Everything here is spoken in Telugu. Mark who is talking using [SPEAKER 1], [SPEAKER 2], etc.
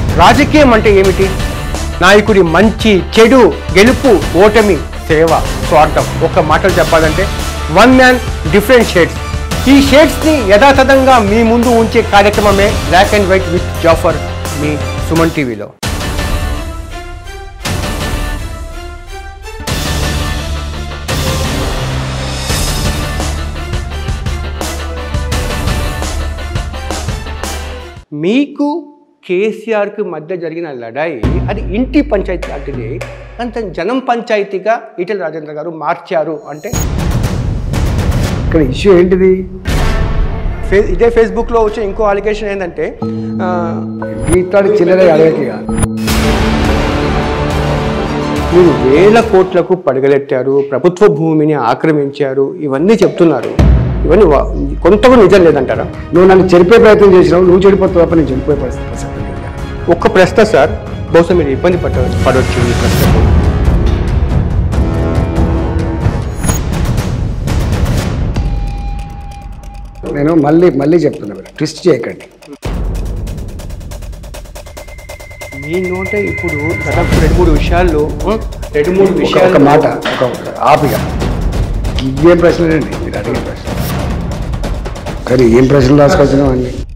[SPEAKER 1] రాజకీయం అంటే ఏమిటి నాయకుడి మంచి చెడు గెలుపు ఓటమి సేవ స్వార్థం ఒక మాటలు చెప్పాలంటే వన్ మ్యాన్ డిఫరెంట్ షేడ్స్ ఈ షేడ్స్ని యథాతథంగా మీ ముందు ఉంచే కార్యక్రమమే black and white with Jaffar మీ సుమన్ టీవీలో మీకు కేసీఆర్కి మధ్య జరిగిన లడాయి అది ఇంటి పంచాయతీ లాంటిది అంత జనం పంచాయతీగా ఈటెల రాజేంద్ర గారు మార్చారు అంటే
[SPEAKER 2] ఇక్కడ ఇష్యూ ఏంటిది
[SPEAKER 1] ఫే ఇదే ఫేస్బుక్లో వచ్చే ఇంకో అలిగేషన్ ఏంటంటే ఆ,
[SPEAKER 2] ఇట్లాంటి చిల్లర అడగటిగా
[SPEAKER 1] మీరు వేల కోట్లకు పడగలెట్టారు ప్రభుత్వ భూమిని ఆక్రమించారు ఇవన్నీ చెప్తున్నారు ఇవన్నీ వా- కొంత కూడా నిజం లేదంటారా
[SPEAKER 2] నువ్వు నన్ను చెరిపే ప్రయత్నం చేసినావు నువ్వు చెడిపోతావు తప్ప నేను చెడిపోయే పరిస్థితి ప్రసక్తి లేదు.
[SPEAKER 1] ఒక్క ప్రశ్న సార్ బహుశా మీరు ఇబ్బంది పడ పడవచ్చు ఈ ప్రశ్నకు
[SPEAKER 2] నేను మళ్ళీ మళ్ళీ చెప్తున్నా మీరు ట్విస్ట్ చేయకండి
[SPEAKER 1] మీ నోట ఇప్పుడు దాదాపు రెండు మూడు విషయాల్లో ఆ, రెండు మూడు
[SPEAKER 2] ఒక- ఒక
[SPEAKER 1] విషయాలు
[SPEAKER 2] మాట ఒక ఒక ఆపిగా ఇవేం ప్రశ్నలండి మీరు అడిగిన ప్రశ్న కానీ ఏం ప్రశ్నలు రాసుకొచ్చినావు అండి